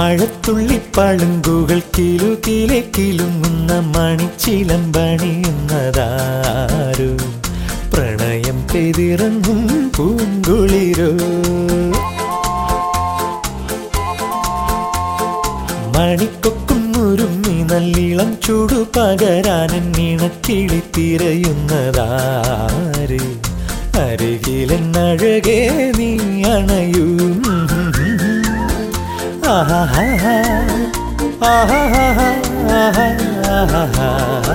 മഴത്തുള്ളി പളുങ്കുകൾ കിലു കിലെ കിലുങ്ങുന്ന മണിച്ചിലമ്പണിയുന്നതാരു പ്രണയം പെതിറങ്ങും പൂങ്കുളിരോ മണിക്കൊക്കും ഉരുമ്മി നല്ലിളം ചൂടു പകരാനെണ്ണീണക്കിളി തിരയുന്നതാര് അരികിലെന്നഴകേ നീ അണയൂ ആഹാ ആഹാ ആഹാ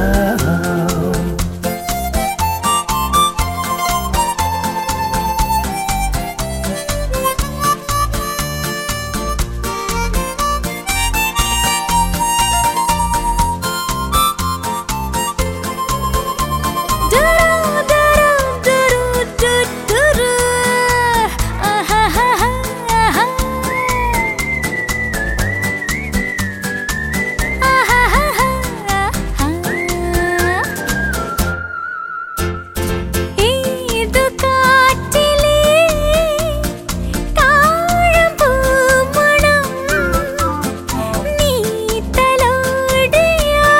ഏതു കാറ്റിലെ താഴമ്പൂമണം നീ തലോടിയ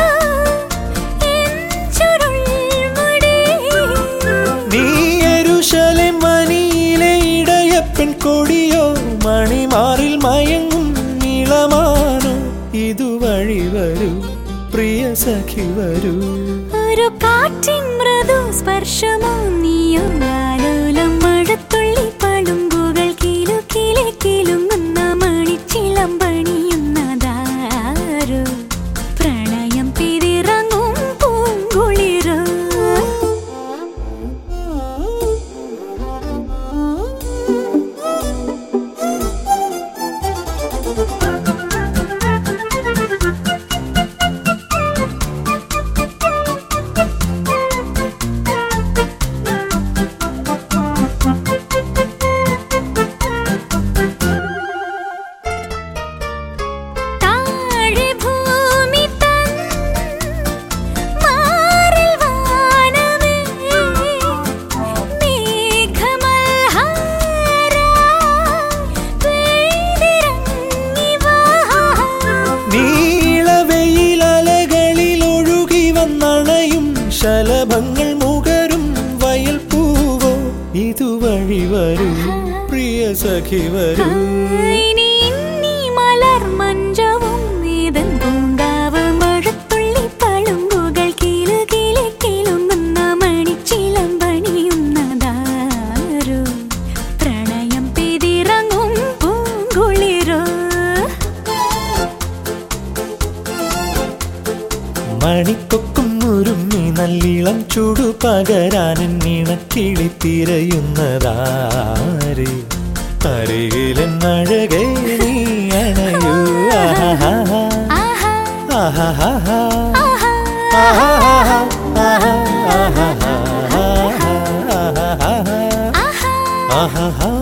എൻ ചുരുൾമുടി നീ യെരൂശലേം മനീലെ ഇടയപ്പൻ കൊടിയോ മണിമാറിൽ മയങ്ങും നീളമാനോ ഇതുവഴി വരൂ പ്രിയ സഖി വരൂ ഒരു കാറ്റിൻ മൃദു സ്പർശമോ നീയോ ആലോലം മഴത്തുള്ളി പളുങ്കുകൾ കിലു കിലെ കിലുങ്ങുന്ന മണിച്ചിളം പണിയുന്നതാരോ പ്രണയം പിരിറങ്ങും പൂങ്കുളിരോ താഴെ ഭൂമി തൻ മാറിൽ വാനമേ മേഘമൽഹാര പെയ്തിറങ്ങി വാ നീളവെയിലലകളിൽ ഒഴുകി വന്നണയും ശലഭങ്ങൾ മുകരും വയൽ പൂവോ ഇതുവഴി വരൂ പ്രിയ സഖി വരൂ ഇനി ഇന്നി മലർ മഞ്ചവും ഏതൻ പൂങ്കാവ് മഴത്തുള്ളി പളുങ്കുകൾ കീലു കീലെ കിലുങ്ങുന്ന മണിച്ചിലം പണിയുന്നതാരോ പ്രണയം പെതിറങ്ങും പൂങ്കുളിരോ മണിക്കൊക്കും ഉരുമ്മി നല്ലിളം ചൂടു പകരാനെണ്ണീണക്കിളി തിരയുന്നതാര് അരികിലെന്നഴകേ നീ അണയൂ ആഹാ ആഹാ ആഹാ ആഹാ ആഹാ ആഹാ ആഹാ ആഹാ ആഹാ